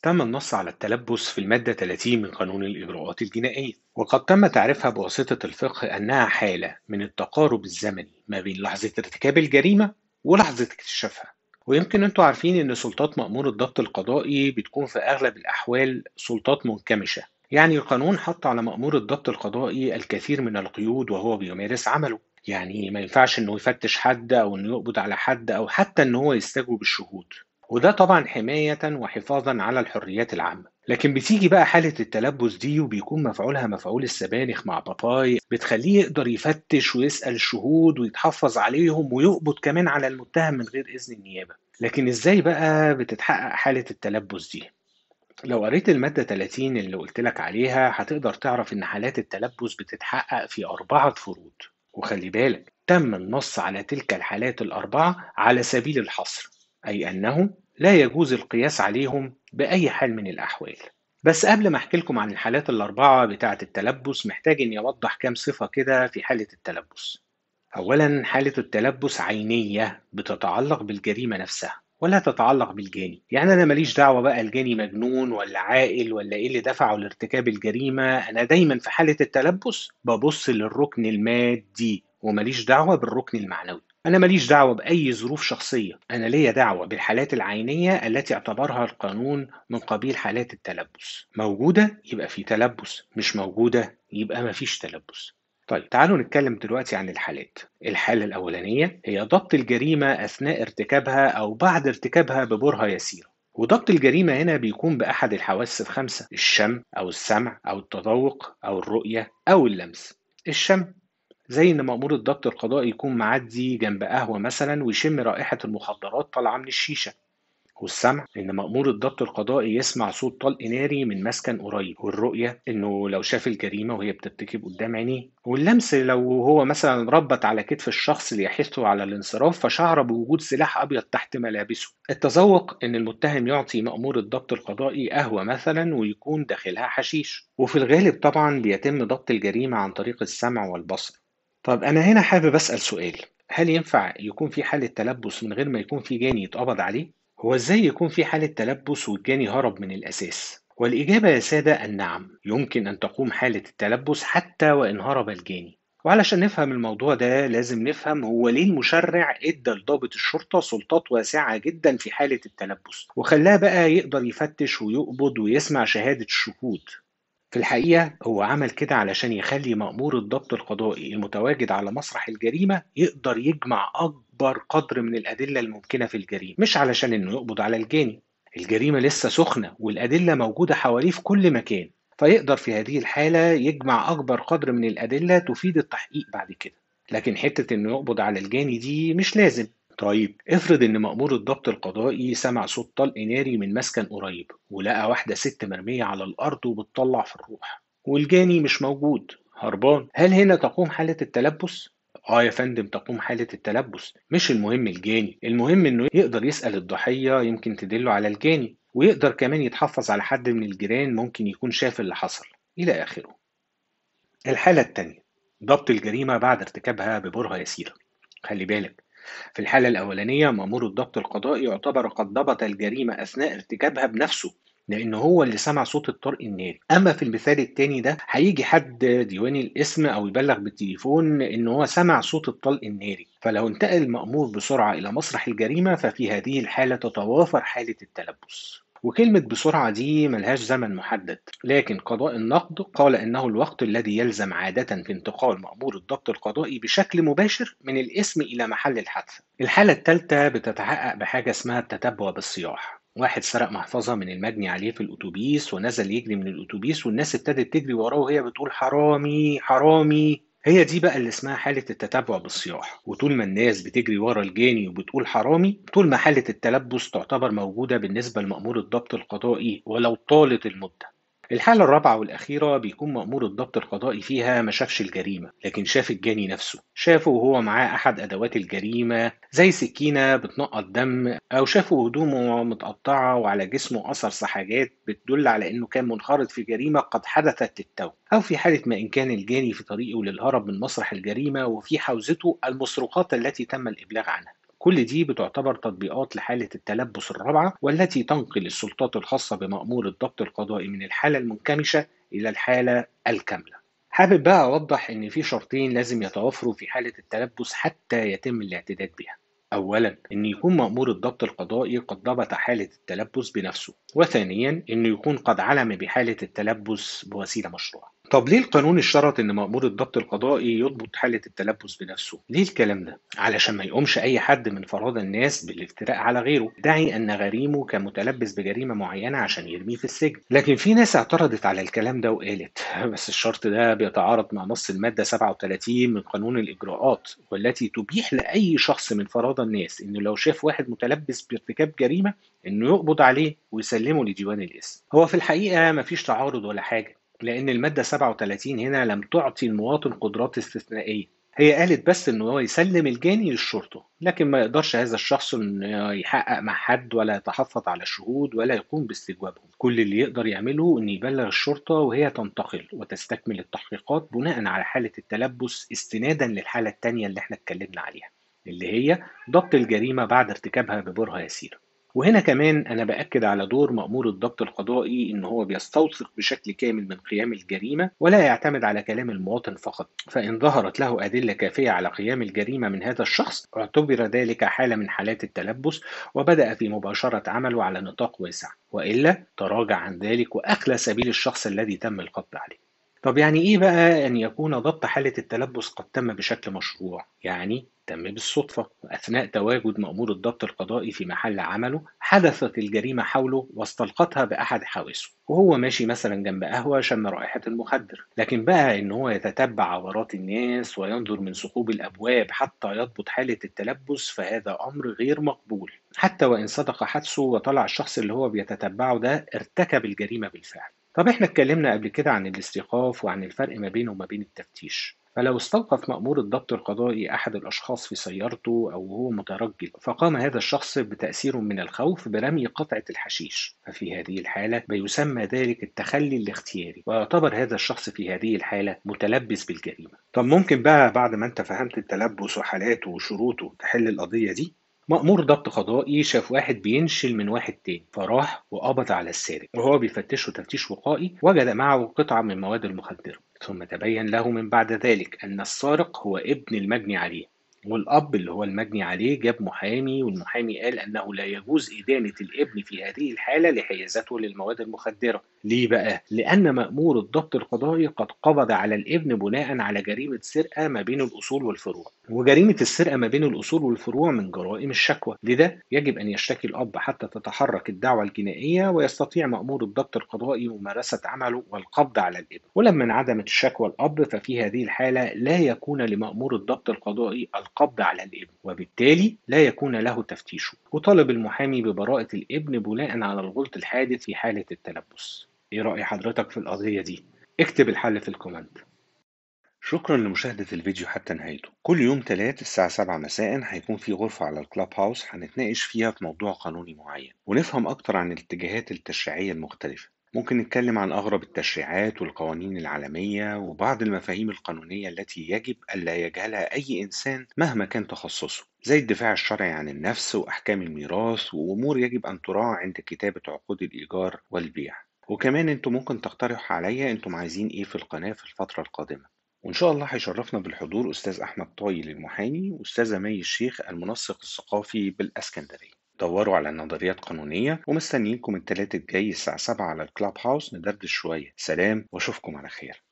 تم النص على التلبس في المادة 30 من قانون الإجراءات الجنائية وقد تم تعريفها بواسطة الفقه أنها حالة من التقارب الزمني ما بين لحظة ارتكاب الجريمة ولحظة اكتشافها ويمكن انتوا عارفين ان سلطات مأمور الضبط القضائي بتكون في اغلب الاحوال سلطات منكمشة يعني القانون حط على مأمور الضبط القضائي الكثير من القيود وهو بيمارس عمله يعني ما ينفعش انه يفتش حد او انه يقبض على حد او حتى ان هو يستجوب الشهود وده طبعا حماية وحفاظا على الحريات العامة لكن بتيجي بقى حالة التلبس دي وبيكون مفعولها مفعول السبانخ مع باباي بتخليه يقدر يفتش ويسأل الشهود ويتحفظ عليهم ويقبض كمان على المتهم من غير إذن النيابة لكن إزاي بقى بتتحقق حالة التلبس دي؟ لو قريت المادة 30 اللي قلت لك عليها هتقدر تعرف إن حالات التلبس بتتحقق في أربعة فروض وخلي بالك تم النص على تلك الحالات الأربعة على سبيل الحصر أي أنه لا يجوز القياس عليهم بأي حال من الأحوال بس قبل ما أحكي لكم عن الحالات الأربعة بتاعة التلبس محتاج إني أوضح كام صفة كده في حالة التلبس أولا حالة التلبس عينية بتتعلق بالجريمة نفسها ولا تتعلق بالجاني يعني أنا ماليش دعوة بقى الجاني مجنون ولا عاقل ولا إيه اللي دفعه لارتكاب الجريمة أنا دايما في حالة التلبس ببص للركن المادي وماليش دعوة بالركن المعنوي أنا ماليش دعوة بأي ظروف شخصية أنا ليا دعوة بالحالات العينية التي اعتبرها القانون من قبيل حالات التلبس موجودة يبقى في تلبس مش موجودة يبقى مفيش تلبس طيب تعالوا نتكلم دلوقتي عن الحالات الحالة الأولانية هي ضبط الجريمة أثناء ارتكابها أو بعد ارتكابها ببرهة يسيرة وضبط الجريمة هنا بيكون بأحد الحواس الخمسة الشم أو السمع أو التذوق أو الرؤية أو اللمس الشم زي إن مأمور الضبط القضائي يكون معدي جنب قهوة مثلا ويشم رائحة المخدرات طالعة من الشيشة والسمع إن مأمور الضبط القضائي يسمع صوت طلق ناري من مسكن قريب والرؤية إنه لو شاف الجريمة وهي بترتكب قدام عينيه واللمس لو هو مثلا ربط على كتف الشخص ليحثه على الانصراف فشعر بوجود سلاح أبيض تحت ملابسه التذوق إن المتهم يعطي مأمور الضبط القضائي قهوة مثلا ويكون داخلها حشيش وفي الغالب طبعا بيتم ضبط الجريمة عن طريق السمع والبصر طب أنا هنا حابب أسأل سؤال هل ينفع يكون في حالة تلبس من غير ما يكون في جاني يتقبض عليه؟ هو إزاي يكون في حالة تلبس والجاني هرب من الأساس؟ والإجابة يا سادة النعم يمكن أن تقوم حالة التلبس حتى وإن هرب الجاني وعلشان نفهم الموضوع ده لازم نفهم هو ليه المشرع ادى لضابط الشرطة سلطات واسعة جدا في حالة التلبس وخلاه بقى يقدر يفتش ويقبض ويسمع شهادة الشهود في الحقيقة هو عمل كده علشان يخلي مأمور الضبط القضائي المتواجد على مسرح الجريمة يقدر يجمع أكبر قدر من الأدلة الممكنة في الجريمة مش علشان إنه يقبض على الجاني الجريمة لسه سخنة والأدلة موجودة حواليه في كل مكان فيقدر في هذه الحالة يجمع أكبر قدر من الأدلة تفيد التحقيق بعد كده لكن حتة إنه يقبض على الجاني دي مش لازم طيب افرض ان مأمور الضبط القضائي سمع صوت طلق ناري من مسكن قريب ولقى واحدة ست مرمية على الأرض وبتطلع في الروح والجاني مش موجود هربان هل هنا تقوم حالة التلبس؟ اه يا فندم تقوم حالة التلبس مش المهم الجاني المهم انه يقدر يسأل الضحية يمكن تدله على الجاني ويقدر كمان يتحفظ على حد من الجيران ممكن يكون شاف اللي حصل إلى آخره الحالة التانية ضبط الجريمة بعد ارتكابها ببرهة يسيرة خلي بالك في الحالة الأولانية مأمور الضبط القضائي يعتبر قد ضبط الجريمة أثناء ارتكابها بنفسه لأنه هو اللي سمع صوت الطرق الناري أما في المثال التاني ده هيجي حد ديواني الاسم أو يبلغ بالتليفون إن هو سمع صوت الطلق الناري فلو انتقل المأمور بسرعة إلى مسرح الجريمة ففي هذه الحالة تتوافر حالة التلبس وكلمة بسرعة دي ملهاش زمن محدد لكن قضاء النقد قال إنه الوقت الذي يلزم عادة في انتقال مأمور الضبط القضائي بشكل مباشر من الاسم إلى محل الحادثة الحالة الثالثة بتتحقق بحاجة اسمها التتبع بالصياح واحد سرق محفظة من المجني عليه في الأتوبيس ونزل يجري من الأتوبيس والناس ابتدت تجري وراه وهي بتقول حرامي حرامي هي دي بقى اللي اسمها حالة التتبع بالصياح وطول ما الناس بتجري ورا الجاني وبتقول حرامي طول ما حالة التلبس تعتبر موجودة بالنسبة لمأمور الضبط القضائي ولو طالت المدة الحالة الرابعة والأخيرة بيكون مأمور الضبط القضائي فيها ما شافش الجريمة لكن شاف الجاني نفسه شافه وهو معاه أحد أدوات الجريمة زي سكينة بتنقط دم أو شافه هدومه متقطعة وعلى جسمه أثر سحاجات بتدل على إنه كان منخرط في جريمة قد حدثت للتو أو في حالة ما إن كان الجاني في طريقه للهرب من مسرح الجريمة وفي حوزته المسروقات التي تم الإبلاغ عنها كل دي بتعتبر تطبيقات لحالة التلبس الرابعة والتي تنقل السلطات الخاصة بمأمور الضبط القضائي من الحالة المنكمشة إلى الحالة الكاملة حابب بقى أوضح إن في شرطين لازم يتوافروا في حالة التلبس حتى يتم الاعتداد بها أولا إن يكون مأمور الضبط القضائي قد ضبط حالة التلبس بنفسه وثانيا إنه يكون قد علم بحالة التلبس بوسيلة مشروعة طب ليه القانون اشترط ان مأمور الضبط القضائي يضبط حالة التلبس بنفسه؟ ليه الكلام ده؟ علشان ما يقومش اي حد من فراد الناس بالافتراء على غيره، داعي ان غريمه كان متلبس بجريمة معينة عشان يرميه في السجن، لكن في ناس اعترضت على الكلام ده وقالت بس الشرط ده بيتعارض مع نص المادة 37 من قانون الإجراءات والتي تبيح لأي شخص من فراد الناس انه لو شاف واحد متلبس بارتكاب جريمة انه يقبض عليه ويسلمه لديوان الاسم. هو في الحقيقة مفيش تعارض ولا حاجة، لأن المادة 37 هنا لم تعطي المواطن قدرات استثنائية هي قالت بس إن هو يسلم الجاني للشرطة لكن ما يقدرش هذا الشخص إنه يحقق مع حد ولا يتحفظ على الشهود ولا يقوم باستجوابهم كل اللي يقدر يعمله إنه يبلغ الشرطة وهي تنتقل وتستكمل التحقيقات بناء على حالة التلبس استنادا للحالة التانية اللي احنا اتكلمنا عليها اللي هي ضبط الجريمة بعد ارتكابها ببرهة يسيرة وهنا كمان أنا بأكد على دور مأمور الضبط القضائي إن هو بيستوثق بشكل كامل من قيام الجريمة ولا يعتمد على كلام المواطن فقط فإن ظهرت له أدلة كافية على قيام الجريمة من هذا الشخص اعتبر ذلك حالة من حالات التلبس وبدأ في مباشرة عمله على نطاق واسع وإلا تراجع عن ذلك وأخلى سبيل الشخص الذي تم القبض عليه طب يعني إيه بقى أن يكون ضبط حالة التلبس قد تم بشكل مشروع؟ يعني تم بالصدفة أثناء تواجد مأمور الضبط القضائي في محل عمله حدثت الجريمة حوله واستلقتها بأحد حواسه وهو ماشي مثلا جنب قهوة شم رائحة المخدر لكن بقى إن هو يتتبع عورات الناس وينظر من ثقوب الأبواب حتى يضبط حالة التلبس فهذا أمر غير مقبول حتى وإن صدق حدسه وطلع الشخص اللي هو بيتتبعه ده ارتكب الجريمة بالفعل طب احنا اتكلمنا قبل كده عن الاستيقاف وعن الفرق ما بينه وما بين التفتيش فلو استوقف مأمور الضبط القضائي أحد الأشخاص في سيارته أو هو مترجل فقام هذا الشخص بتأثير من الخوف برمي قطعة الحشيش ففي هذه الحالة بيسمى ذلك التخلي الاختياري ويعتبر هذا الشخص في هذه الحالة متلبس بالجريمة طب ممكن بقى بعد ما انت فهمت التلبس وحالاته وشروطه تحل القضية دي مأمور ضبط قضائي شاف واحد بينشل من واحد تاني فراح وقبض على السارق وهو بيفتشه تفتيش وقائي وجد معه قطعة من مواد المخدرة ثم تبين له من بعد ذلك أن السارق هو ابن المجني عليه والأب اللي هو المجني عليه جاب محامي والمحامي قال أنه لا يجوز إدانة الابن في هذه الحالة لحيازته للمواد المخدرة ليه بقى؟ لأن مأمور الضبط القضائي قد قبض على الابن بناء على جريمة سرقة ما بين الأصول والفروع وجريمة السرقة ما بين الأصول والفروع من جرائم الشكوى لذا يجب أن يشتكي الأب حتى تتحرك الدعوة الجنائية ويستطيع مأمور الضبط القضائي ممارسة عمله والقبض على الابن ولما انعدمت الشكوى الأب ففي هذه الحالة لا يكون لمأمور الضبط القضائي القبض على الابن وبالتالي لا يكون له تفتيشه وطالب المحامي ببراءة الابن بناء على الغلط الحادث في حالة التلبس ايه رأي حضرتك في القضية دي؟ اكتب الحل في الكومنت شكرا لمشاهدة الفيديو حتى نهايته كل يوم تلات الساعة 7 مساء هيكون في غرفة على الكلاب هاوس هنتناقش فيها في موضوع قانوني معين ونفهم أكتر عن الاتجاهات التشريعية المختلفة ممكن نتكلم عن أغرب التشريعات والقوانين العالمية وبعض المفاهيم القانونية التي يجب ألا يجهلها أي إنسان مهما كان تخصصه زي الدفاع الشرعي عن النفس وأحكام الميراث وأمور يجب أن تراعى عند كتابة عقود الإيجار والبيع وكمان انتوا ممكن تقترحوا عليا انتم عايزين ايه في القناة في الفترة القادمة وإن شاء الله هيشرفنا بالحضور أستاذ أحمد طايل المحامي وأستاذة مي الشيخ المنسق الثقافي بالأسكندرية دوروا على نظريات قانونية ومستنيينكم التلات الجاي الساعة 7 على الكلاب هاوس ندردش شوية سلام وأشوفكم على خير